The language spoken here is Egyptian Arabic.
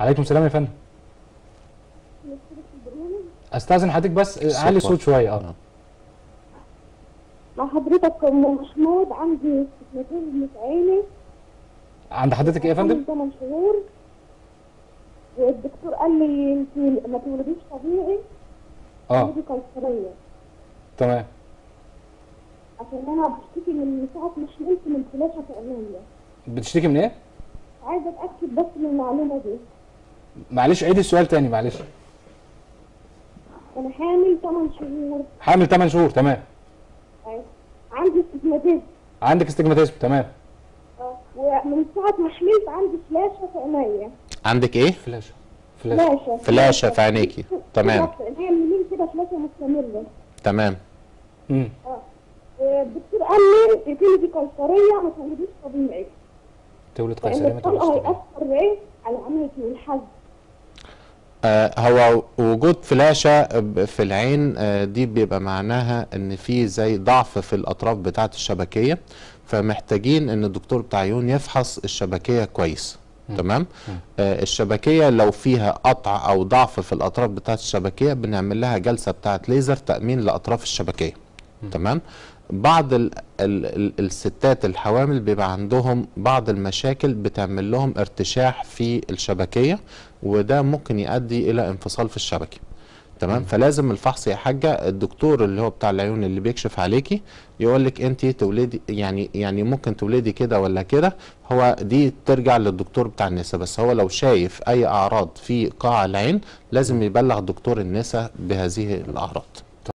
عليكم السلام يا فندم استاذن حضرتك بس الصوت علي الصوت واطي. شويه اه مع حضرتك ام محمود عندي استثناءين من عيني عند حضرتك ايه يا فندم 8 شهور والدكتور قال لي انت ما تولديش طبيعي اه ولدي قيصريه تمام عشان انا بشتكي من ساعه ما حملت من فلاشه في عينيا بتشتكي من ايه عايزه اتاكد بس من المعلومه دي معلش عيدي السؤال تاني معلش انا حامل 8 شهور حامل 8 شهور تمام أيوة. عندي استثناءين عندك استجماتيزم تمام اه ومن ساعه ما حملت عندي فلاشه في عينيا عندك ايه فلاشه فلاشه فلاشه فلاشة في عينيكي تمام في عينيا اليمين كده فلاشه مستمره تمام امم اه الدكتور قال لي تولدي قيصريه ما تولديش طبيعي تولد لان قيصريه ما تولدش الطلقه طبيعي هيأثر ايه على عينيكي والحز آه هو وجود فلاشة ب- في العين آه دي بيبقى معناها ان في زي ضعف في الاطراف بتاعة الشبكية فمحتاجين ان الدكتور بتاع عيون يفحص الشبكية كويس تمام آه الشبكية لو فيها قطع او ضعف في الاطراف بتاعة الشبكية بنعمل لها جلسة بتاعة ليزر تأمين لاطراف الشبكية تمام بعض ال ال ال الستات الحوامل بيبقى عندهم بعض المشاكل بتعمل لهم ارتشاح في الشبكية وده ممكن يؤدي الى انفصال في الشبكة تمام فلازم الفحص يا حاجه الدكتور اللي هو بتاع العيون اللي بيكشف عليكي يقول لك انت تولدي يعني يعني ممكن تولدي كده ولا كده هو دي ترجع للدكتور بتاع النساء بس هو لو شايف اي اعراض في قاع العين لازم يبلغ دكتور النساء بهذه الاعراض